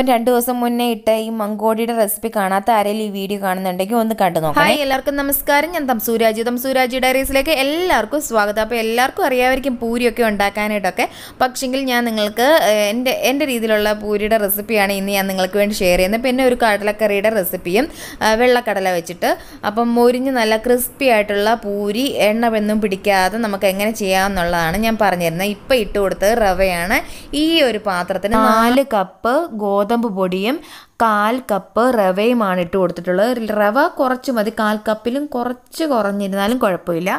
ഇപ്പം രണ്ട് ദിവസം മുന്നേ ഇട്ട ഈ മങ്കോടിയുടെ റെസിപ്പി കാണാത്ത ആരെങ്കിലും ഈ വീഡിയോ കാണുന്നുണ്ടെങ്കിൽ ഒന്ന് കണ്ടു നോക്കാം ഹായ് എല്ലാവർക്കും നമസ്കാരം ഞാൻ തംസൂരാജി തംസൂരാജി ഡയറീസിലേക്ക് എല്ലാവർക്കും സ്വാഗതം അപ്പോൾ എല്ലാവർക്കും അറിയാമായിരിക്കും പൂരിയൊക്കെ ഉണ്ടാക്കാനായിട്ടൊക്കെ പക്ഷെങ്കിൽ ഞാൻ നിങ്ങൾക്ക് ഏഹ്, എൻ്റെ എൻ്റെ രീതിയിലുള്ള പൂരിയുടെ റെസിപ്പിയാണ് ഇന്ന് ഞാൻ നിങ്ങൾക്ക് വേണ്ടി ഷെയർ ചെയ്യുന്നത് പിന്നെ ഒരു കടലക്കറിയുടെ റെസിപ്പിയും ആ, വെള്ളക്കടല വെച്ചിട്ട് അപ്പം മൊരിഞ്ഞ് നല്ല ക്രിസ്പി ആയിട്ടുള്ള പൂരി എണ്ണ ഒന്നും പിടിക്കാതെ നമുക്ക് എങ്ങനെ ചെയ്യാമെന്നുള്ളതാണ് ഞാൻ പറഞ്ഞിരുന്നത് ഇപ്പം ഇട്ട് കൊടുത്തത് റവയാണ് ഈ ഒരു പാത്രത്തിന് നാല് കപ്പ് ഗോതമ്പ് പൊടിയും കാൽ കപ്പ് റവയുമാണ് ഇട്ട് കൊടുത്തിട്ടുള്ളത് റവ കുറച്ച് മതി കാൽ കപ്പിലും കുറച്ച് കുറഞ്ഞിരുന്നാലും കുഴപ്പമില്ല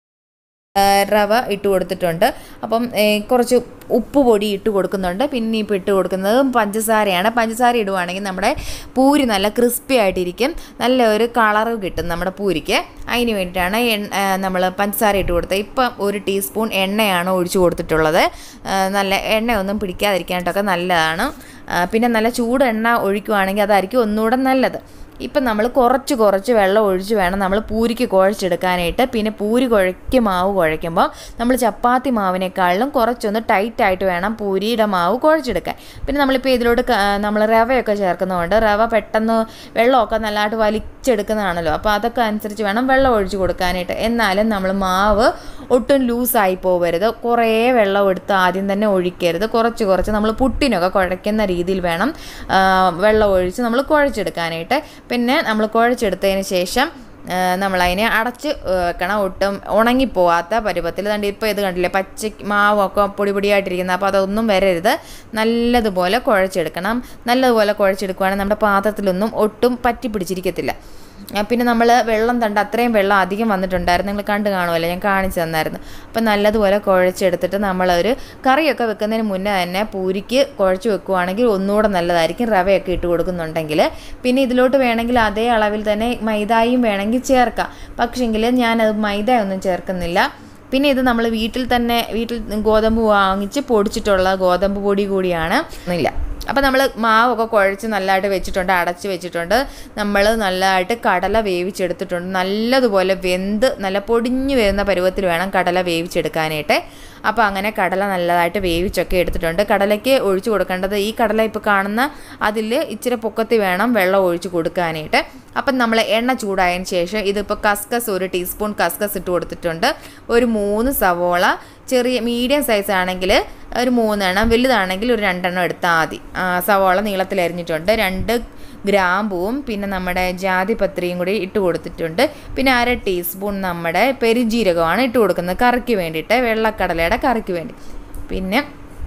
ആ, റവ ഇട്ട് കൊടുത്തിട്ടുണ്ട് അപ്പം ഏ, കുറച്ച് ഉപ്പ് പൊടി ഇട്ട് കൊടുക്കുന്നുണ്ട് പിന്നെ ഇപ്പോൾ ഇട്ട് കൊടുക്കുന്നത് പഞ്ചസാരയാണ് പഞ്ചസാര ഇടുവാണെങ്കിൽ നമ്മുടെ പൂരി നല്ല ക്രിസ്പി ആയിട്ടിരിക്കും നല്ല ഒരു കളറ് കിട്ടും നമ്മുടെ പൂരിക്ക് അതിന് വേണ്ടിയിട്ടാണ് നമ്മൾ പഞ്ചസാര ഇട്ട് കൊടുത്തത് ഇപ്പം ഒരു ടീസ്പൂൺ എണ്ണയാണ് ഒഴിച്ചു കൊടുത്തിട്ടുള്ളത് ആ, നല്ല എണ്ണയൊന്നും പിടിക്കാതിരിക്കാനായിട്ടൊക്കെ നല്ലതാണ് ആ, പിന്നെ നല്ല ചൂട് എണ്ണ ഒഴിക്കുവാണെങ്കിൽ അതായിരിക്കും ഒന്നുകൂടെ നല്ലത് ഇപ്പം നമ്മൾ കുറച്ച് കുറച്ച് വെള്ളം ഒഴിച്ച് വേണം നമ്മൾ പൂരിക്ക് കുഴച്ചെടുക്കാനായിട്ട് പിന്നെ പൂരി കുഴയ്ക്ക് മാവ് കുഴയ്ക്കുമ്പോൾ നമ്മൾ ചപ്പാത്തി മാവിനേക്കാളിലും കുറച്ചൊന്ന് ടൈറ്റ് ആയിട്ട് വേണം പൂരിയുടെ മാവ് കുഴച്ചെടുക്കാൻ പിന്നെ നമ്മളിപ്പോൾ ഇതിലോട്ട് നമ്മൾ റവയൊക്കെ ചേർക്കുന്നതുകൊണ്ട് റവ പെട്ടെന്ന് വെള്ളമൊക്കെ നല്ലതായിട്ട് വലിച്ചെടുക്കുന്നതാണല്ലോ അപ്പോൾ അതൊക്കെ അനുസരിച്ച് വേണം വെള്ളം ഒഴിച്ച് കൊടുക്കാനായിട്ട് എന്നാലും നമ്മൾ മാവ് ഒട്ടും ലൂസായി പോകരുത് കുറേ വെള്ളം എടുത്ത് ആദ്യം തന്നെ ഒഴിക്കരുത് കുറച്ച് കുറച്ച് നമ്മൾ പുട്ടിനൊക്കെ കുഴയ്ക്കുന്ന രീതിയിൽ വേണം ആ, വെള്ളം ഒഴിച്ച് നമ്മൾ കുഴച്ചെടുക്കാനായിട്ട് പിന്നെ നമ്മൾ കുഴച്ചെടുത്തതിന് ശേഷം ആ, നമ്മളതിനെ അടച്ച് ആ, വെക്കണം ഒട്ടും ഉണങ്ങിപ്പോവാത്ത പരുവത്തിൽ അതുകൊണ്ട് ഇപ്പോൾ ഇത് കണ്ടില്ലേ പച്ച മാവൊക്കെ പൊടി പൊടിയായിട്ടിരിക്കുന്നത് അപ്പോൾ അതൊന്നും വരരുത് നല്ലതുപോലെ കുഴച്ചെടുക്കണം നല്ലതുപോലെ കുഴച്ചെടുക്കുകയാണെങ്കിൽ നമ്മുടെ പാത്രത്തിലൊന്നും ഒട്ടും പറ്റി പിടിച്ചിരിക്കത്തില്ല ആ, പിന്നെ നമ്മൾ വെള്ളം തണ്ട് അത്രയും വെള്ളം അധികം വന്നിട്ടുണ്ടായിരുന്നു നിങ്ങൾ കണ്ടു കാണുമല്ലോ ഞാൻ കാണിച്ചു തന്നായിരുന്നു അപ്പം നല്ലതുപോലെ കുഴച്ചെടുത്തിട്ട് നമ്മളൊരു കറിയൊക്കെ വെക്കുന്നതിന് മുന്നേ തന്നെ പൂരിക്ക് കുഴച്ച് വെക്കുവാണെങ്കിൽ ഒന്നുകൂടെ നല്ലതായിരിക്കും റവയൊക്കെ ഇട്ട് കൊടുക്കുന്നുണ്ടെങ്കിൽ പിന്നെ ഇതിലോട്ട് വേണമെങ്കിൽ അതേ അളവിൽ തന്നെ മൈദായും വേണമെങ്കിൽ ചേർക്കാം പക്ഷെങ്കിൽ ഞാനത് മൈദ ഒന്നും ചേർക്കുന്നില്ല പിന്നെ ഇത് നമ്മൾ വീട്ടിൽ തന്നെ വീട്ടിൽ ഗോതമ്പ് വാങ്ങിച്ച് പൊടിച്ചിട്ടുള്ള ഗോതമ്പ് പൊടി കൂടിയാണ് ഇല്ല അപ്പോൾ നമ്മൾ മാവൊക്കെ കുഴച്ച് നല്ലതായിട്ട് വെച്ചിട്ടുണ്ട് അടച്ച് വെച്ചിട്ടുണ്ട് നമ്മൾ നല്ലതായിട്ട് കടല വേവിച്ചെടുത്തിട്ടുണ്ട് നല്ലതുപോലെ വെന്ത് നല്ല പൊടിഞ്ഞു വരുന്ന പരുവത്തിൽ വേണം കടല വേവിച്ചെടുക്കാനായിട്ട് അപ്പോൾ അങ്ങനെ കടല നല്ലതായിട്ട് വേവിച്ചൊക്കെ എടുത്തിട്ടുണ്ട് കടലയ്ക്ക് ഒഴിച്ചു കൊടുക്കേണ്ടത് ഈ കടല ഇപ്പോൾ കാണുന്ന അതിൽ ഇച്ചിരി പൊക്കത്തി വേണം വെള്ളം ഒഴിച്ച് കൊടുക്കാനായിട്ട് അപ്പം നമ്മൾ എണ്ണ ചൂടായതിന് ശേഷം ഇതിപ്പോൾ കസ്കസ് ഒരു ടീസ്പൂൺ കസ്കസ് ഇട്ട് കൊടുത്തിട്ടുണ്ട് ഒരു മൂന്ന് സവോള ചെറിയ മീഡിയം സൈസ് ആണെങ്കിൽ ഒരു മൂന്നെണ്ണം വലുതാണെങ്കിൽ ഒരു രണ്ടെണ്ണം എടുത്താൽ മതി ആ, സവോള നീളത്തിൽ അരിഞ്ഞിട്ടുണ്ട് രണ്ട് ഗ്രാമ്പുവും പിന്നെ നമ്മുടെ ജാതിപത്രിയും കൂടി ഇട്ട് കൊടുത്തിട്ടുണ്ട് പിന്നെ അര ടീസ്പൂൺ നമ്മുടെ പെരുജീരകമാണ് ഇട്ട് കൊടുക്കുന്നത് കറിക്ക് വേണ്ടിയിട്ട് വെള്ളക്കടലയുടെ കറിക്ക് വേണ്ടി പിന്നെ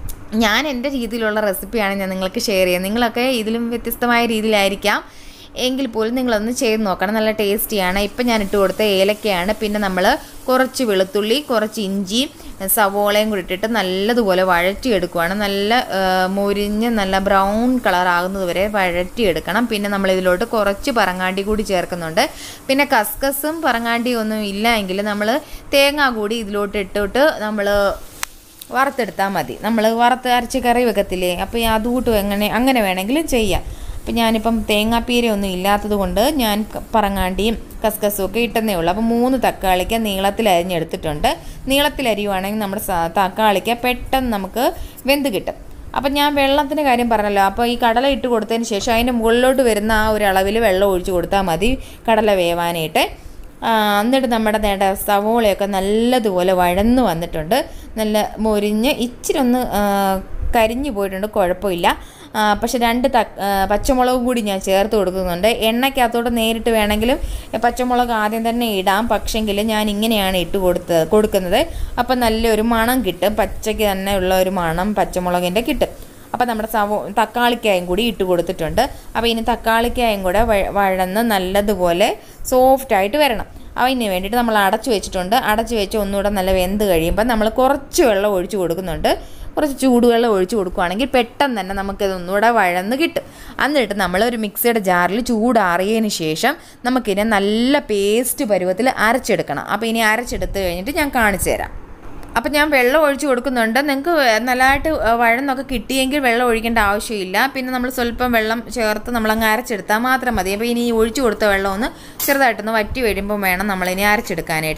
ഞാൻ എൻ്റെ രീതിയിലുള്ള റെസിപ്പിയാണ് ഞാൻ നിങ്ങൾക്ക് ഷെയർ ചെയ്യുന്നത് നിങ്ങളൊക്കെ ഇതിലും വ്യത്യസ്തമായ രീതിയിലായിരിക്കാം എങ്കിൽ പോലും നിങ്ങളൊന്ന് ചെയ്ത് നോക്കണം നല്ല ടേസ്റ്റിയാണ് ഇപ്പം ഞാൻ ഇട്ട് കൊടുത്ത ഏലക്കയാണ് പിന്നെ നമ്മൾ കുറച്ച് വെളുത്തുള്ളി കുറച്ച് ഇഞ്ചി സവോളയും കൂടി ഇട്ടിട്ട് നല്ലതുപോലെ വഴറ്റിയെടുക്കുവാണ് നല്ല ആ, മൊരിഞ്ഞ് നല്ല ബ്രൗൺ കളർ ആകുന്നത് വരെ വഴറ്റിയെടുക്കണം പിന്നെ നമ്മൾ ഇതിലോട്ട് കുറച്ച് പറങ്ങാണ്ടി കൂടി ചേർക്കുന്നുണ്ട് പിന്നെ കസ്കസും പറങ്ങാണ്ടിയും ഒന്നും ഇല്ല എങ്കിൽ നമ്മൾ തേങ്ങ കൂടി ഇതിലോട്ട് ഇട്ടിട്ട് നമ്മൾ വറുത്തെടുത്താൽ മതി നമ്മൾ വറുത്ത് അരച്ച് കറി വെക്കത്തില്ലേ അപ്പോൾ ഈ അതുകൂട്ടും എങ്ങനെ അങ്ങനെ വേണമെങ്കിലും ചെയ്യാം അപ്പം ഞാനിപ്പം തേങ്ങാപ്പീര ഒന്നും ഇല്ലാത്തത് കൊണ്ട് ഞാൻ ക- പറങ്ങാണ്ടിയും കസ്കസും ഒക്കെ ഇട്ടെന്നേ ഉള്ളൂ അപ്പോൾ മൂന്ന് തക്കാളിക്ക് നീളത്തിൽ അരിഞ്ഞെടുത്തിട്ടുണ്ട് നീളത്തിൽ അരിയുവാണെങ്കിൽ നമ്മുടെ സ- തക്കാളിക്ക് പെട്ടെന്ന് നമുക്ക് വെന്ത് കിട്ടും അപ്പം ഞാൻ വെള്ളത്തിൻ്റെ കാര്യം പറഞ്ഞല്ലോ അപ്പോൾ ഈ കടല ഇട്ട് കൊടുത്തതിന് ശേഷം അതിൻ്റെ മുകളിലോട്ട് വരുന്ന ആ ഒരു അളവിൽ വെള്ളം ഒഴിച്ച് കൊടുത്താൽ മതി കടല വേവാനായിട്ട് ആ, എന്നിട്ട് നമ്മുടെ നേട സവോളയൊക്കെ നല്ലതുപോലെ വഴന്ന് വന്നിട്ടുണ്ട് നല്ല മൊരിഞ്ഞ് ഇച്ചിരി ഒന്ന് ആ, കരിഞ്ഞു പോയിട്ടുണ്ട് കുഴപ്പമില്ല ആ, പക്ഷെ രണ്ട് തക് ആ, പച്ചമുളകും കൂടി ഞാൻ ചേർത്ത് കൊടുക്കുന്നുണ്ട് എണ്ണയ്ക്കകത്തോട്ട് നേരിട്ട് വേണമെങ്കിലും പച്ചമുളക് ആദ്യം തന്നെ ഇടാം പക്ഷെങ്കിൽ ഞാൻ ഇങ്ങനെയാണ് ഇട്ട് കൊടുത്ത് കൊടുക്കുന്നത് അപ്പം നല്ലൊരു മണം കിട്ടും പച്ചയ്ക്ക് തന്നെ ഉള്ള ഒരു മണം പച്ചമുളകിൻ്റെ കിട്ടും അപ്പോൾ നമ്മുടെ സവോ തക്കാളിക്കായും കൂടി ഇട്ട് കൊടുത്തിട്ടുണ്ട് അപ്പോൾ ഇനി തക്കാളിക്കായും കൂടെ വഴ- വഴന്ന് നല്ലതുപോലെ സോഫ്റ്റ് ആയിട്ട് വരണം അതിന് വേണ്ടിയിട്ട് നമ്മൾ അടച്ചു വെച്ചിട്ടുണ്ട് അടച്ചു വെച്ച് ഒന്നുകൂടെ നല്ല വെന്ത് കഴിയുമ്പോൾ നമ്മൾ കുറച്ച് വെള്ളം ഒഴിച്ച് കൊടുക്കുന്നുണ്ട് കുറച്ച് ചൂടുവെള്ളം ഒഴിച്ച് കൊടുക്കുകയാണെങ്കിൽ പെട്ടെന്ന് തന്നെ നമുക്കിത് ഒന്നുകൂടെ വഴന്ന് കിട്ടും എന്നിട്ട് നമ്മൾ ഒരു മിക്സിയുടെ ജാറിൽ ചൂടാറിയതിന് ശേഷം നമുക്കിതിനെ നല്ല പേസ്റ്റ് പരുവത്തിൽ അരച്ചെടുക്കണം അപ്പോൾ ഇനി അരച്ചെടുത്ത് കഴിഞ്ഞിട്ട് ഞാൻ കാണിച്ചു തരാം അപ്പം ഞാൻ വെള്ളം ഒഴിച്ച് കൊടുക്കുന്നുണ്ട് നിങ്ങൾക്ക് നല്ലതായിട്ട് വഴന്നൊക്കെ കിട്ടിയെങ്കിൽ വെള്ളം ഒഴിക്കേണ്ട ആവശ്യമില്ല പിന്നെ നമ്മൾ സ്വല്പം വെള്ളം ചേർത്ത് നമ്മളങ്ങ് അരച്ചെടുത്താൽ മാത്രം മതി അപ്പോൾ ഇനി ഈ ഒഴിച്ച് കൊടുത്ത വെള്ളം ഒന്ന് ചെറുതായിട്ടൊന്ന് വറ്റി വരുമ്പോൾ വേണം നമ്മളിനി അരച്ചെടുക്കാനായിട്ട്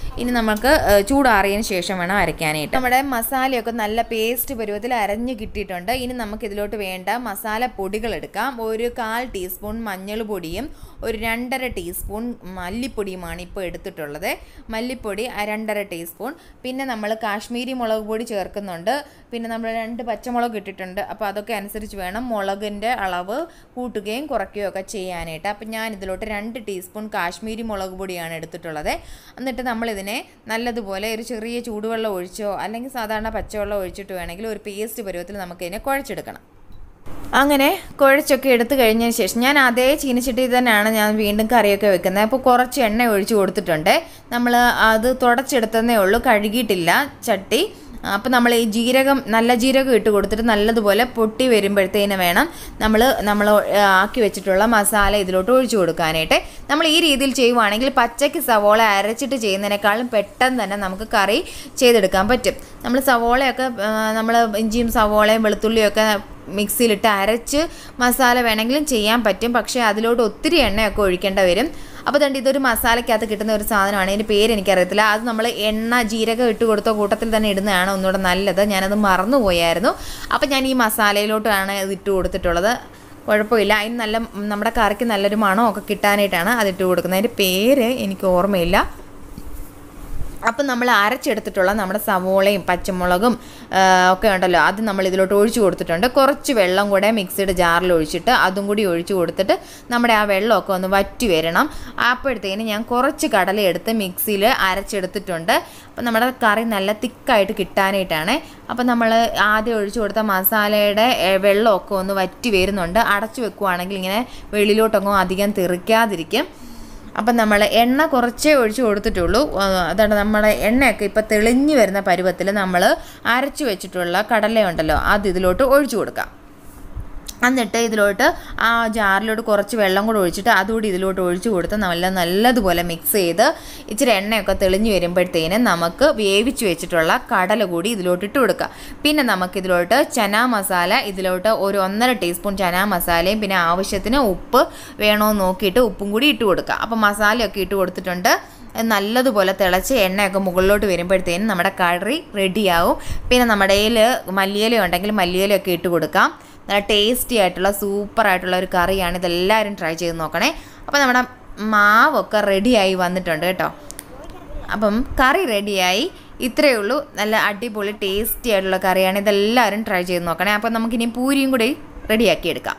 ഇനി നമുക്ക് ഏ, ചൂടാറിയതിന് ശേഷം വേണം അരയ്ക്കാനായിട്ട് നമ്മുടെ മസാലയൊക്കെ നല്ല പേസ്റ്റ് പരുവത്തിൽ അരഞ്ഞ് കിട്ടിയിട്ടുണ്ട് ഇനി നമുക്ക് ഇതിലോട്ട് വേണ്ട മസാല പൊടികൾ എടുക്കാം ഒരു കാൽ ടീസ്പൂൺ മഞ്ഞൾ പൊടിയും ഒരു രണ്ടര ടീസ്പൂൺ മല്ലിപ്പൊടിയുമാണ് ഇപ്പോൾ എടുത്തിട്ടുള്ളത് മല്ലിപ്പൊടി അ- രണ്ടര ടീസ്പൂൺ പിന്നെ നമ്മൾ കാശ്മീരി മുളക് പൊടി ചേർക്കുന്നുണ്ട് പിന്നെ നമ്മൾ രണ്ട് പച്ചമുളക് ഇട്ടിട്ടുണ്ട് അപ്പോൾ അതൊക്കെ അനുസരിച്ച് വേണം മുളകിൻ്റെ അളവ് കൂട്ടുകയും കുറയ്ക്കുകയും ഒക്കെ ചെയ്യാനായിട്ട് അപ്പം ഞാൻ ഇതിലോട്ട് രണ്ട് ടീസ്പൂൺ കാശ്മീരി മുളക് പൊടിയാണ് എടുത്തിട്ടുള്ളത് എന്നിട്ട് നമ്മളിതിനെ നല്ലതുപോലെ ഒരു ചെറിയ ചൂടുവെള്ളം ഒഴിച്ചോ അല്ലെങ്കിൽ സാധാരണ പച്ചവെള്ളം ഒഴിച്ചിട്ട് വേണമെങ്കിൽ ഒരു പേസ്റ്റ് പരുവത്തിൽ നമുക്കിതിനെ കുഴച്ചെടുക്കണം അങ്ങനെ കുഴച്ചൊക്കെ എടുത്തു കഴിഞ്ഞതിന് ശേഷം ഞാൻ അതേ ചീനിച്ചട്ടി തന്നെയാണ് ഞാൻ വീണ്ടും കറിയൊക്കെ വെക്കുന്നത് അപ്പോൾ കുറച്ച് എണ്ണ ഒഴിച്ച് കൊടുത്തിട്ടുണ്ട് നമ്മൾ അത് തുടച്ചെടുത്തതേ ഉള്ളൂ കഴുകിയിട്ടില്ല ചട്ടി അപ്പോൾ നമ്മൾ ഈ ജീരകം നല്ല ജീരകം ഇട്ട് കൊടുത്തിട്ട് നല്ലതുപോലെ പൊട്ടി വരുമ്പോഴത്തേന് വേണം നമ്മൾ നമ്മൾ ആക്കി വെച്ചിട്ടുള്ള മസാല ഇതിലോട്ട് ഒഴിച്ചു കൊടുക്കാനായിട്ട് നമ്മൾ ഈ രീതിയിൽ ചെയ്യുവാണെങ്കിൽ പച്ചയ്ക്ക് സവോള അരച്ചിട്ട് ചെയ്യുന്നതിനേക്കാളും പെട്ടെന്ന് തന്നെ നമുക്ക് കറി ചെയ്തെടുക്കാൻ പറ്റും നമ്മൾ സവോളയൊക്കെ നമ്മൾ ഇഞ്ചിയും സവോളയും വെളുത്തുള്ളിയൊക്കെ മിക്സിയിലിട്ട് അരച്ച് മസാല വേണമെങ്കിലും ചെയ്യാൻ പറ്റും പക്ഷേ അതിലോട്ട് ഒത്തിരി എണ്ണയൊക്കെ ഒഴിക്കേണ്ടി വരും അപ്പോൾ തന്നെ ഇതൊരു മസാലയ്ക്കകത്ത് കിട്ടുന്ന ഒരു സാധനമാണ് ഇതിൻ്റെ പേര് എനിക്കറിയത്തില്ല അത് നമ്മൾ എണ്ണ ജീരകം ഇട്ട് കൊടുത്ത കൂട്ടത്തിൽ തന്നെ ഇടുന്നതാണ് ഒന്നുകൂടെ നല്ലത് ഞാനത് മറന്നുപോയായിരുന്നു അപ്പോൾ ഞാൻ ഈ മസാലയിലോട്ടാണ് ഇത് ഇട്ട് കൊടുത്തിട്ടുള്ളത് കുഴപ്പമില്ല അതിന് നല്ല നമ്മുടെ കറിക്ക് നല്ലൊരു മണമൊക്കെ കിട്ടാനായിട്ടാണ് അതിട്ട് കൊടുക്കുന്നത് അതിൻ്റെ പേര് എനിക്ക് ഓർമ്മയില്ല അപ്പം നമ്മൾ അരച്ചെടുത്തിട്ടുള്ള നമ്മുടെ സവോളയും പച്ചമുളകും ആ, ഒക്കെ ഉണ്ടല്ലോ അത് നമ്മൾ ഇതിലോട്ട് ഒഴിച്ചു കൊടുത്തിട്ടുണ്ട് കുറച്ച് വെള്ളം കൂടെ മിക്സിയുടെ ജാറിൽ ഒഴിച്ചിട്ട് അതും കൂടി ഒഴിച്ചു കൊടുത്തിട്ട് നമ്മുടെ ആ വെള്ളമൊക്കെ ഒന്ന് വറ്റി വരണം അപ്പോഴത്തേന് ഞാൻ കുറച്ച് കടല എടുത്ത് മിക്സിയിൽ അരച്ചെടുത്തിട്ടുണ്ട് അപ്പം നമ്മുടെ കറി നല്ല തിക്കായിട്ട് കിട്ടാനായിട്ടാണ് അപ്പം നമ്മൾ ആദ്യം ഒഴിച്ചു കൊടുത്ത മസാലയുടെ ഏ, വെള്ളമൊക്കെ ഒന്ന് വറ്റി വരുന്നുണ്ട് അടച്ചു വെക്കുവാണെങ്കിൽ ഇങ്ങനെ വെളിയിലോട്ടൊന്നും അധികം തെറിക്കാതിരിക്കും അപ്പം നമ്മൾ എണ്ണ കുറച്ചേ ഒഴിച്ച് കൊടുത്തിട്ടുള്ളൂ ആ, അതാണ് നമ്മുടെ എണ്ണയൊക്കെ ഇപ്പം തെളിഞ്ഞു വരുന്ന പരുവത്തിൽ നമ്മൾ അരച്ചു വെച്ചിട്ടുള്ള കടലയുണ്ടല്ലോ അത് ഇതിലോട്ട് ഒഴിച്ചു കൊടുക്കാം എന്നിട്ട് ഇതിലോട്ട് ആ ജാറിലോട്ട് കുറച്ച് വെള്ളം കൂടെ ഒഴിച്ചിട്ട് അതുകൂടി ഇതിലോട്ട് ഒഴിച്ച് കൊടുത്ത് നല്ല നല്ലതുപോലെ മിക്സ് ചെയ്ത് ഇച്ചിരി എണ്ണയൊക്കെ തെളിഞ്ഞു വരുമ്പോഴത്തേന് നമുക്ക് വേവിച്ച് വെച്ചിട്ടുള്ള കടല കൂടി ഇതിലോട്ട് ഇട്ട് കൊടുക്കാം പിന്നെ നമുക്ക് ഇതിലോട്ട് ചന മസാല ഇതിലോട്ട് ഒരു ഒന്നര ടീസ്പൂൺ ചന മസാലയും പിന്നെ ആവശ്യത്തിന് ഉപ്പ് വേണമെന്ന് നോക്കിയിട്ട് ഉപ്പും കൂടി ഇട്ട് കൊടുക്കുക അപ്പോൾ മസാലയൊക്കെ ഇട്ട് കൊടുത്തിട്ടുണ്ട് നല്ലതുപോലെ തിളച്ച് എണ്ണയൊക്കെ മുകളിലോട്ട് വരുമ്പോഴത്തേനും നമ്മുടെ കറി റെഡിയാവും പിന്നെ നമ്മുടെ കയ്യിൽ മല്ലിയില ഉണ്ടെങ്കിൽ മല്ലിയിലയൊക്കെ ഇട്ട് കൊടുക്കാം നല്ല ടേസ്റ്റി ആയിട്ടുള്ള സൂപ്പർ ആയിട്ടുള്ള ഒരു കറിയാണ് ഇതെല്ലാവരും ട്രൈ ചെയ്ത് നോക്കണേ അപ്പോൾ നമ്മുടെ മാവൊക്കെ റെഡിയായി വന്നിട്ടുണ്ട് കേട്ടോ അപ്പം കറി റെഡിയായി ഇത്രയേ ഉള്ളൂ നല്ല അടിപൊളി ടേസ്റ്റി ആയിട്ടുള്ള കറിയാണ് ഇതെല്ലാവരും ട്രൈ ചെയ്ത് നോക്കണേ അപ്പം നമുക്കിനി പൂരിയും കൂടി റെഡിയാക്കി എടുക്കാം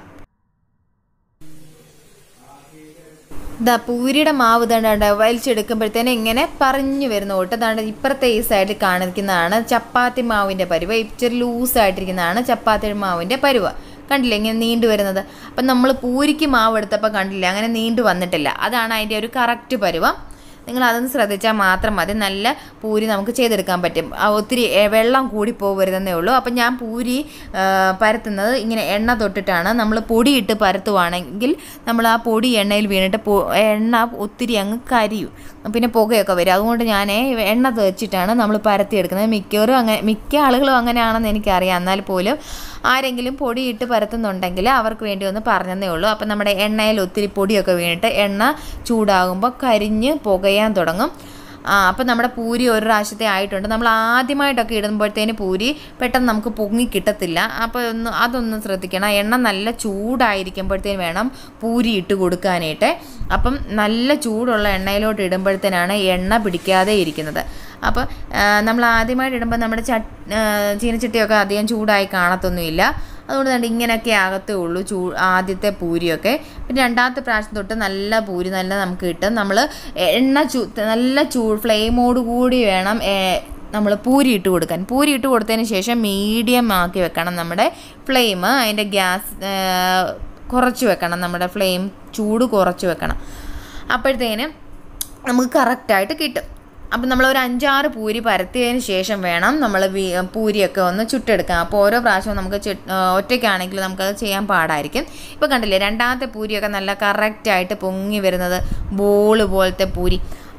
ദാ പൂരിയുടെ മാവ് തണ്ടാണ്ട് വലിച്ചെടുക്കുമ്പോഴത്തേനും ഇങ്ങനെ പറഞ്ഞു വരുന്ന കൂട്ട് ദാണ്ട് ഇപ്പുറത്തെ ഈ സൈഡിൽ കാണിക്കുന്നതാണ് ചപ്പാത്തി മാവിൻ്റെ പരുവ ഇച്ചിരി ലൂസായിട്ടിരിക്കുന്നതാണ് ചപ്പാത്തി മാവിൻ്റെ പരുവ കണ്ടില്ലേ ഇങ്ങനെ നീണ്ടു വരുന്നത് അപ്പം നമ്മൾ പൂരിക്ക് മാവ് എടുത്തപ്പോൾ കണ്ടില്ലേ അങ്ങനെ നീണ്ടു വന്നിട്ടില്ല അതാണ് അതിൻ്റെ ഒരു കറക്റ്റ് പരുവം നിങ്ങൾ അതൊന്ന് ശ്രദ്ധിച്ചാൽ മാത്രം മതി നല്ല പൂരി നമുക്ക് ചെയ്തെടുക്കാൻ പറ്റും ആ ഒത്തിരി എ, വെള്ളം കൂടി പോകരുതെന്നേ ഉള്ളൂ അപ്പം ഞാൻ പൂരി ആ, പരത്തുന്നത് ഇങ്ങനെ എണ്ണ തൊട്ടിട്ടാണ് നമ്മൾ പൊടിയിട്ട് പരത്തുവാണെങ്കിൽ നമ്മൾ ആ പൊടി എണ്ണയിൽ വീണിട്ട് പൊ- എണ്ണ ഒത്തിരി അങ്ങ് കരിയും പിന്നെ പുകയൊക്കെ വരും അതുകൊണ്ട് ഞാൻ എണ്ണ തേച്ചിട്ടാണ് നമ്മൾ പരത്തിയെടുക്കുന്നത് മിക്കവരും അങ്ങനെ മിക്ക ആളുകളും അങ്ങനെയാണെന്ന് എനിക്കറിയാം എന്നാൽ പോലും ആരെങ്കിലും പൊടിയിട്ട് പരത്തുന്നുണ്ടെങ്കിൽ അവർക്ക് വേണ്ടി ഒന്ന് പറഞ്ഞതേ ഉള്ളൂ അപ്പം നമ്മുടെ എണ്ണയിൽ ഒത്തിരി പൊടിയൊക്കെ വീണിട്ട് എണ്ണ ചൂടാകുമ്പോൾ കരിഞ്ഞ് പുകയാൻ തുടങ്ങും ആ അപ്പം നമ്മുടെ പൂരി ഒരു പ്രാവശ്യത്തെ ആയിട്ടുണ്ട് നമ്മൾ ആദ്യമായിട്ടൊക്കെ ഇടുമ്പോഴത്തേന് പൂരി പെട്ടെന്ന് നമുക്ക് പൊങ്ങി കിട്ടത്തില്ല അപ്പോൾ ഒന്ന് അതൊന്ന് ശ്രദ്ധിക്കണം എണ്ണ നല്ല ചൂടായിരിക്കുമ്പോഴത്തേന് വേണം പൂരി ഇട്ട് കൊടുക്കാനായിട്ട് അപ്പം നല്ല ചൂടുള്ള എണ്ണയിലോട്ട് ഇടുമ്പോഴത്തേനാണ് എണ്ണ പിടിക്കാതെ ഇരിക്കുന്നത് അപ്പോൾ നമ്മൾ ആദ്യമായിട്ട് ഇടുമ്പോൾ നമ്മുടെ ചട്ട് ചീനച്ചട്ടിയൊക്കെ അധികം ചൂടായി കാണത്തൊന്നുമില്ല അതുകൊണ്ട് തന്നെ ഇങ്ങനെയൊക്കെ ആകത്തേ ഉള്ളൂ ചൂ ആദ്യത്തെ പൂരിയൊക്കെ പിന്നെ രണ്ടാമത്തെ പ്രാവശ്യം തൊട്ട് നല്ല പൂരി നല്ല നമുക്ക് കിട്ടും നമ്മൾ എണ്ണ ചൂ നല്ല ചൂ ഫ്ലെയിമോട് കൂടി വേണം നമ്മൾ പൂരി ഇട്ട് കൊടുക്കാൻ പൂരി ഇട്ട് കൊടുത്തതിന് ശേഷം മീഡിയം ആക്കി വെക്കണം നമ്മുടെ ഫ്ലെയിം അതിൻ്റെ ഗ്യാസ് കുറച്ച് വെക്കണം നമ്മുടെ ഫ്ലെയിം ചൂട് കുറച്ച് വെക്കണം അപ്പോഴത്തേന് നമുക്ക് കറക്റ്റായിട്ട് കിട്ടും അപ്പം നമ്മൾ ഒരു അഞ്ചാറ് പൂരി പരത്തിയതിന് ശേഷം വേണം നമ്മൾ പൂരിയൊക്കെ ഒന്ന് ചുട്ടെടുക്കാൻ അപ്പോൾ ഓരോ പ്രാവശ്യവും നമുക്ക് ചുട്ട് ഒറ്റയ്ക്കാണെങ്കിൽ നമുക്കത് ചെയ്യാൻ പാടായിരിക്കും ഇപ്പോൾ കണ്ടില്ലേ രണ്ടാമത്തെ പൂരിയൊക്കെ നല്ല കറക്റ്റായിട്ട് പൊങ്ങി വരുന്നത് ബോള് പോലത്തെ പൂരി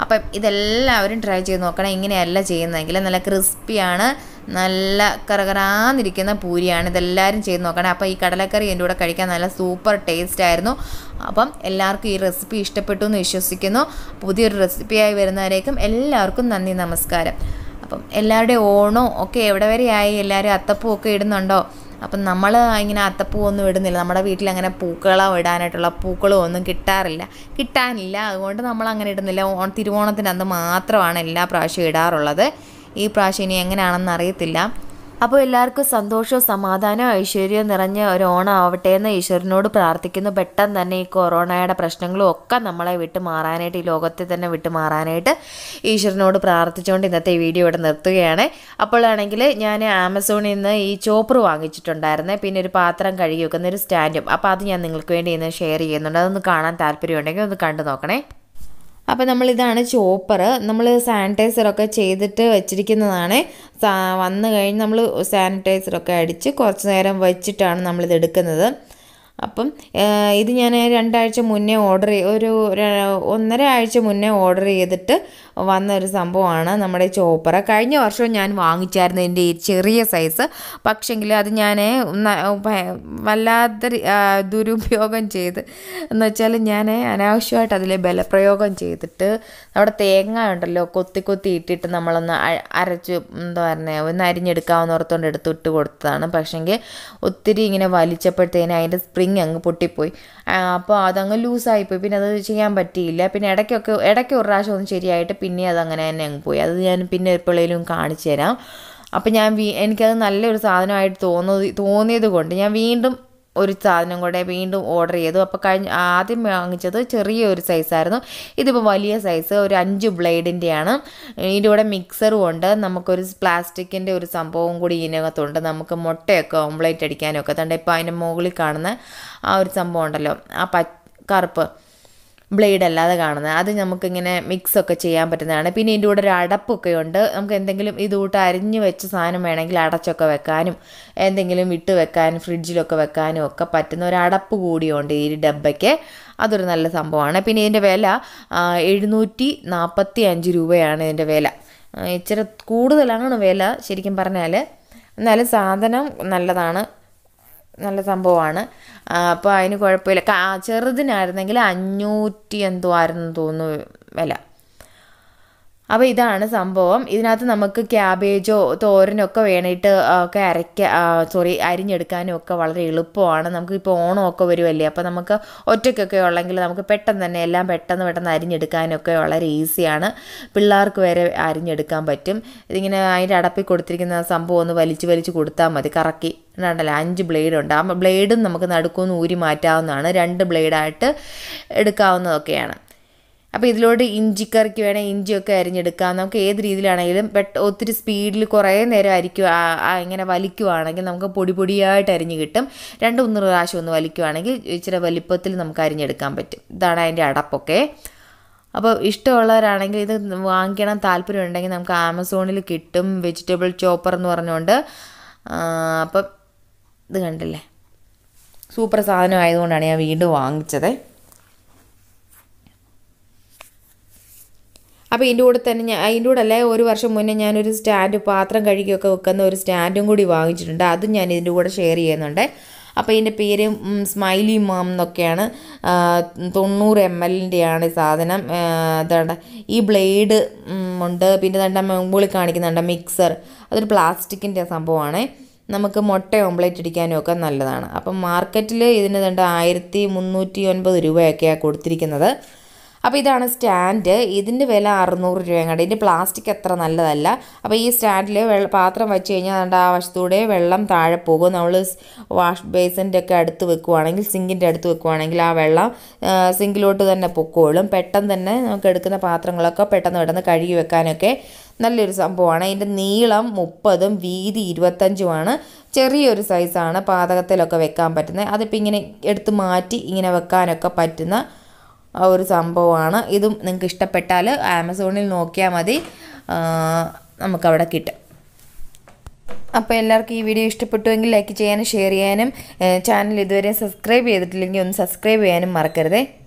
അപ്പം ഇതെല്ലാവരും ട്രൈ ചെയ്ത് നോക്കണം ഇങ്ങനെയല്ല ചെയ്യുന്നതെങ്കിൽ നല്ല ക്രിസ്പിയാണ് നല്ല കറകറാന്നിരിക്കുന്ന പൂരിയാണ് ഇതെല്ലാവരും ചെയ്ത് നോക്കണം അപ്പോൾ ഈ കടലക്കറി എൻ്റെ കൂടെ കഴിക്കാൻ നല്ല സൂപ്പർ ടേസ്റ്റ് ആയിരുന്നു അപ്പം എല്ലാവർക്കും ഈ റെസിപ്പി ഇഷ്ടപ്പെട്ടു എന്ന് വിശ്വസിക്കുന്നു പുതിയൊരു റെസിപ്പിയായി വരുന്നവരേക്കും എല്ലാവർക്കും നന്ദി നമസ്കാരം അപ്പം എല്ലാവരുടെയും ഓണവും ഒക്കെ എവിടെ വരെയായി എല്ലാവരും അത്തപ്പൂ ഒക്കെ ഇടുന്നുണ്ടോ അപ്പം നമ്മൾ ഇങ്ങനെ അത്തപ്പൂ ഒന്നും ഇടുന്നില്ല നമ്മുടെ വീട്ടിൽ അങ്ങനെ പൂക്കളോ ഇടാനായിട്ടുള്ള പൂക്കളോ ഒന്നും കിട്ടാറില്ല കിട്ടാനില്ല അതുകൊണ്ട് നമ്മൾ അങ്ങനെ ഇടുന്നില്ല ഓ തിരുവോണത്തിന് അന്ന് മാത്രമാണ് എല്ലാ പ്രാവശ്യവും ഇടാറുള്ളത് ഈ പ്രാവശ്യം ഇനി എങ്ങനെയാണെന്ന് അറിയത്തില്ല അപ്പോൾ എല്ലാവർക്കും സന്തോഷവും സമാധാനവും ഐശ്വര്യവും നിറഞ്ഞ ഒരു ഓണം ആവട്ടെ എന്ന് ഈശ്വരനോട് പ്രാർത്ഥിക്കുന്നു പെട്ടെന്ന് തന്നെ ഈ കൊറോണയുടെ പ്രശ്നങ്ങളും ഒക്കെ നമ്മളെ വിട്ട് മാറാനായിട്ട് ഈ ലോകത്തെ തന്നെ വിട്ട് മാറാനായിട്ട് ഈശ്വരനോട് പ്രാർത്ഥിച്ചുകൊണ്ട് ഇന്നത്തെ ഈ വീഡിയോ ഇവിടെ നിർത്തുകയാണ് അപ്പോഴാണെങ്കിൽ ഞാൻ ആമസോണിൽ നിന്ന് ഈ ചോപ്പർ വാങ്ങിച്ചിട്ടുണ്ടായിരുന്നേ പിന്നെ ഒരു പാത്രം കഴുകി വെക്കുന്ന ഒരു സ്റ്റാൻഡും അപ്പോൾ അത് ഞാൻ നിങ്ങൾക്ക് വേണ്ടി ഇന്ന് ഷെയർ ചെയ്യുന്നുണ്ട് അതൊന്ന് കാണാൻ താല്പര്യമുണ്ടെങ്കിൽ ഒന്ന് കണ്ടു നോക്കണേ അപ്പോൾ നമ്മളിതാണ് ചോപ്പർ നമ്മൾ സാനിറ്റൈസറൊക്കെ ചെയ്തിട്ട് വെച്ചിരിക്കുന്നതാണ് സാ വന്നു കഴിഞ്ഞ് നമ്മൾ സാനിറ്റൈസറൊക്കെ അടിച്ച് കുറച്ച് നേരം വെച്ചിട്ടാണ് നമ്മളിത് എടുക്കുന്നത് അപ്പം ഏഹ്, ഇത് ഞാൻ രണ്ടാഴ്ച മുന്നേ ഓർഡർ ഒരു ര- ഒന്നര ആഴ്ച മുന്നേ ഓർഡർ ചെയ്തിട്ട് വന്ന ഒരു സംഭവമാണ് നമ്മുടെ ചോപ്പറ കഴിഞ്ഞ വർഷവും ഞാൻ വാങ്ങിച്ചായിരുന്നു എൻ്റെ ഈ ചെറിയ സൈസ് പക്ഷെങ്കിൽ അത് ഞാൻ ന- ഭ- വല്ലാത്ത രി- ആ, ദുരുപയോഗം ചെയ്ത് എന്ന് വെച്ചാൽ ഞാൻ അനാവശ്യമായിട്ട് അതിൽ ബലപ്രയോഗം ചെയ്തിട്ട് നമ്മുടെ തേങ്ങ ഉണ്ടല്ലോ കൊത്തി കൊത്തി ഇട്ടിട്ട് നമ്മളൊന്ന് അ- അരച്ച് എന്താ പറയുക ഒന്ന് അരിഞ്ഞെടുക്കാവുന്ന ഓർത്തുകൊണ്ട് എടുത്ത് ഇട്ട് കൊടുത്തതാണ് പക്ഷെങ്കിൽ ഒത്തിരി ഇങ്ങനെ വലിച്ചപ്പോഴത്തേന് അതിൻ്റെ സ്പ്രിങ് അങ്ങ് പൊട്ടിപ്പോയി ആ, അപ്പോൾ അതങ്ങ് ലൂസായിപ്പോയി പിന്നെ അത് ചെയ്യാൻ പറ്റിയില്ല പിന്നെ ഇടയ്ക്കൊക്കെ ഇടയ്ക്ക് ഒരു പ്രാവശ്യം ഒന്ന് ശരിയായിട്ട് പിന്നെ അത് അങ്ങനെ തന്നെ അങ്ങ് പോയി അത് ഞാൻ പിന്നെ എപ്പോഴേലും കാണിച്ചു തരാം അപ്പം ഞാൻ വീ എനിക്കത് നല്ലൊരു സാധനമായിട്ട് തോന്നി തോന്നിയത് കൊണ്ട് ഞാൻ വീണ്ടും ഒരു സാധനം കൂടെ വീണ്ടും ഓർഡർ ചെയ്തു അപ്പോൾ കഴിഞ്ഞ ആദ്യം വാങ്ങിച്ചത് ചെറിയൊരു സൈസായിരുന്നു ഇതിപ്പോൾ വലിയ സൈസ് ഒരു അഞ്ച് ബ്ലേഡിൻ്റെയാണ് ഇതിൻ്റെ കൂടെ മിക്സറും ഉണ്ട് നമുക്കൊരു പ്ലാസ്റ്റിക്കിൻ്റെ ഒരു സംഭവം കൂടി ഇതിനകത്തുണ്ട് നമുക്ക് മുട്ടയൊക്കെ ഓംപ്ലേറ്റ് അടിക്കാനൊക്കെ തന്നെ ഇപ്പോൾ അതിൻ്റെ മുകളിൽ കാണുന്ന ആ ഒരു സംഭവം ഉണ്ടല്ലോ ആ പ കറുപ്പ് ബ്ലേഡ് അല്ലാതെ കാണുന്നത് അത് നമുക്കിങ്ങനെ മിക്സ് ഒക്കെ ചെയ്യാൻ പറ്റുന്നതാണ് പിന്നെ ഇതിൻ്റെ കൂടെ ഒരു അടപ്പൊക്കെ ഉണ്ട് നമുക്ക് എന്തെങ്കിലും ഇത് കൂട്ട് അരിഞ്ഞ് വെച്ച സാധനം വേണമെങ്കിൽ അടച്ചൊക്കെ വെക്കാനും എന്തെങ്കിലും ഇട്ട് വെക്കാനും ഫ്രിഡ്ജിലൊക്കെ വെക്കാനും ഒക്കെ പറ്റുന്ന ഒരു അടപ്പ് കൂടിയുണ്ട് ഈ ഡബ്ബയ്ക്ക് അതൊരു നല്ല സംഭവമാണ് പിന്നെ ഇതിൻ്റെ വില ആ, എഴുന്നൂറ്റി നാൽപ്പത്തി അഞ്ച് രൂപയാണ് ഇതിൻ്റെ വില ആ, ഇച്ചിരി കൂടുതലാണ് വില ശരിക്കും പറഞ്ഞാൽ എന്നാലും സാധനം നല്ലതാണ് നല്ല സംഭവമാണ് അപ്പോൾ അതിന് കുഴപ്പമില്ല കാ- ചെറുതിനായിരുന്നെങ്കിൽ അഞ്ഞൂറ്റി എന്തോ ആയിരുന്നു തോന്നുന്നു വില അപ്പോൾ ഇതാണ് സംഭവം ഇതിനകത്ത് നമുക്ക് ക്യാബേജോ തോരനൊക്കെ വേണ്ടിയിട്ട് ഒക്കെ അരയ്ക്ക സോറി അരിഞ്ഞെടുക്കാനും ഒക്കെ വളരെ എളുപ്പമാണ് നമുക്ക് ഇപ്പോൾ ഓണമൊക്കെ വരുമല്ലേ അപ്പോൾ നമുക്ക് ഒറ്റയ്ക്കൊക്കെ ഉള്ളെങ്കിൽ നമുക്ക് പെട്ടെന്ന് തന്നെ എല്ലാം പെട്ടെന്ന് പെട്ടെന്ന് അരിഞ്ഞെടുക്കാനൊക്കെ വളരെ ഈസിയാണ് പിള്ളേർക്ക് വരെ അരിഞ്ഞെടുക്കാൻ പറ്റും ഇതിങ്ങനെ അതിൻ്റെ അടപ്പിൽ കൊടുത്തിരിക്കുന്ന സംഭവം ഒന്ന് വലിച്ച് വലിച്ച് കൊടുത്താൽ മതി കറക്കി ഉണ്ടല്ലോ അഞ്ച് ബ്ലേഡ് ഉണ്ട് ആ ബ്ലേഡും നമുക്ക് നടുക്കൊന്ന് ഊരി മാറ്റാവുന്നതാണ് രണ്ട് ബ്ലേഡായിട്ട് എടുക്കാവുന്നതൊക്കെയാണ് അപ്പോൾ ഇതിലോട്ട് ഇഞ്ചിക്കറിക്ക് വേണേൽ ഇഞ്ചിയൊക്കെ അരിഞ്ഞെടുക്കാം നമുക്ക് ഏത് രീതിയിലാണെങ്കിലും പെട്ട ഒത്തിരി സ്പീഡിൽ കുറേ നേരം അരിക്കുക ഇങ്ങനെ വലിക്കുവാണെങ്കിൽ നമുക്ക് പൊടി പൊടിയായിട്ട് അരിഞ്ഞ് കിട്ടും രണ്ട് മൂന്ന് പ്രാവശ്യം ഒന്ന് വലിക്കുവാണെങ്കിൽ ഇച്ചിരി വലിപ്പത്തിൽ നമുക്ക് അരിഞ്ഞെടുക്കാൻ പറ്റും ഇതാണ് അതിൻ്റെ അടപ്പൊക്കെ അപ്പോൾ ഇഷ്ടമുള്ളവരാണെങ്കിൽ ഇത് വാങ്ങിക്കണം താല്പര്യം ഉണ്ടെങ്കിൽ നമുക്ക് ആമസോണിൽ കിട്ടും വെജിറ്റബിൾ ചോപ്പർ എന്ന് പറഞ്ഞുകൊണ്ട് ആ, അപ്പം ഇത് കണ്ടില്ലേ സൂപ്പർ സാധനം ആയതുകൊണ്ടാണ് ഞാൻ വീണ്ടും വാങ്ങിച്ചത് അപ്പോൾ ഇതിൻ്റെ കൂടെ തന്നെ ഞാൻ അതിൻ്റെ കൂടെ അല്ലേ ഒരു വർഷം മുന്നേ ഞാനൊരു സ്റ്റാൻഡ് പാത്രം കഴുകിയൊക്കെ വെക്കുന്ന ഒരു സ്റ്റാൻഡും കൂടി വാങ്ങിച്ചിട്ടുണ്ട് അതും ഞാൻ ഇതിൻ്റെ കൂടെ ഷെയർ ചെയ്യുന്നുണ്ട് അപ്പോൾ ഇതിൻ്റെ പേര് ഉം, സ്മൈലി മാം എന്നൊക്കെയാണ് ആ, തൊണ്ണൂറ് എം എല്ലിൻ്റെയാണ് ഈ സാധനം ആ, അതാണ്ട് ഈ ബ്ലേഡ് ഉം, ഉണ്ട് പിന്നെ തണ്ട മുകളിൽ കാണിക്കുന്നുണ്ട് മിക്സർ അതൊരു പ്ലാസ്റ്റിക്കിൻ്റെ സംഭവമാണ് നമുക്ക് മുട്ട ഓംപ്ലേറ്റ് അടിക്കാനും ഒക്കെ നല്ലതാണ് അപ്പം മാർക്കറ്റിൽ ഇതിന് തണ്ട ആയിരത്തി മുന്നൂറ്റി ഒൻപത് രൂപയൊക്കെയാണ് കൊടുത്തിരിക്കുന്നത് അപ്പോൾ ഇതാണ് സ്റ്റാൻഡ് ഇതിൻ്റെ വില അറുന്നൂറ് രൂപയും കണ്ട് ഇതിൻ്റെ പ്ലാസ്റ്റിക് അത്ര നല്ലതല്ല അപ്പോൾ ഈ സ്റ്റാൻഡിൽ വെള്ള പാത്രം വെച്ച് കഴിഞ്ഞാൽ അതുകൊണ്ട് ആ വശത്തൂടെ വെള്ളം താഴെ പോകും നമ്മൾ വാഷ് ബേസിൻ്റെ ഒക്കെ അടുത്ത് വെക്കുവാണെങ്കിൽ സിങ്കിൻ്റെ അടുത്ത് വെക്കുവാണെങ്കിൽ ആ വെള്ളം ആ, സിങ്കിലോട്ട് തന്നെ പൊക്കോളും പെട്ടെന്ന് തന്നെ നമുക്ക് എടുക്കുന്ന പാത്രങ്ങളൊക്കെ പെട്ടെന്ന് പെട്ടെന്ന് കഴുകി വെക്കാനൊക്കെ നല്ലൊരു സംഭവമാണ് അതിൻ്റെ നീളം മുപ്പതും വീതി ഇരുപത്തഞ്ചുമാണ് ചെറിയൊരു സൈസാണ് പാതകത്തിലൊക്കെ വെക്കാൻ പറ്റുന്നത് അതിപ്പോൾ ഇങ്ങനെ എടുത്ത് മാറ്റി ഇങ്ങനെ വെക്കാനൊക്കെ പറ്റുന്ന ആ ഒരു സംഭവമാണ് ഇതും നിങ്ങൾക്ക് ഇഷ്ടപ്പെട്ടാൽ ആമസോണിൽ നോക്കിയാൽ മതി ആ, നമുക്കവിടെ കിട്ടും അപ്പോൾ എല്ലാവർക്കും ഈ വീഡിയോ ഇഷ്ടപ്പെട്ടുവെങ്കിൽ ലൈക്ക് ചെയ്യാനും ഷെയർ ചെയ്യാനും ചാനൽ ഇതുവരെ സബ്സ്ക്രൈബ് ചെയ്തിട്ടില്ലെങ്കിൽ ഒന്ന് സബ്സ്ക്രൈബ് ചെയ്യാനും മറക്കരുതേ